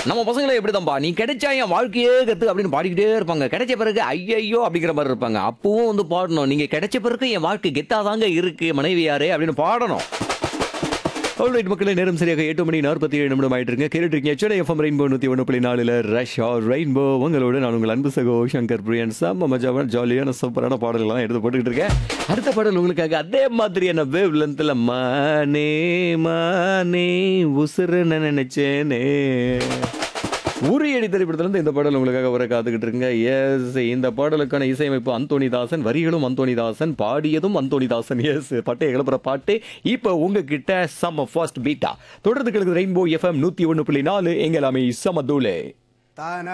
நம்ம பசங்களே எப்படிதான்பா நீ கிடைச்சா என் வாழ்க்கையே கத்து அப்படின்னு பாடிக்கிட்டே இருப்பாங்க கிடைச்ச பிறகு ஐயையோ அப்படிங்கிற மாதிரி இருப்பாங்க அப்பவும் வந்து பாடணும் நீங்க கிடைச்ச பிறகு என் வாழ்க்கை கெத்தாதாங்க இருக்கு மனைவியாரே அப்படின்னு பாடணும் ஆல்ரைட் மக்களே நேரம் சரியாக எட்டு மணி நாற்பத்தி ஏழு நிமிடம் ஆயிட்டு இருக்கு கேட்டுட்டு இருக்கீங்க சென்னை எஃப்எம் ரெயின்போ நூற்றி ஒன்று புள்ளி நாலுல ரஷ்யா ரெயின்போ உங்களோட நான் உங்கள் அன்பு சகோ சங்கர் பிரியன் செம்ம மஜாவான ஜாலியான சூப்பரான பாடல்கள்லாம் எடுத்து போட்டுக்கிட்டு இருக்கேன் அடுத்த பாடல் உங்களுக்காக அதே மாதிரியான வேவ் லென்த்தில் மானே மானே உசுருன்னு நினைச்சேனே உரியடி திரைப்படத்திலிருந்து இந்த பாடல் உங்களுக்காக வர காத்துக்கிட்டு இருக்குங்க எஸ் இந்த பாடலுக்கான இசையமைப்பு அந்தோணிதாசன் வரிகளும் அந்தோணிதாசன் பாடியதும் அந்தோணிதாசன் எஸ் பட்டை கிளப்புற பாட்டு இப்போ உங்ககிட்ட சம்ம ஃபர்ஸ்ட் பீட்டா தொடர்ந்து கிழக்கு ரெயின்போ எஃப்எம் நூத்தி ஒன்று புள்ளி நாலு எங்களாமே சம தூளே தான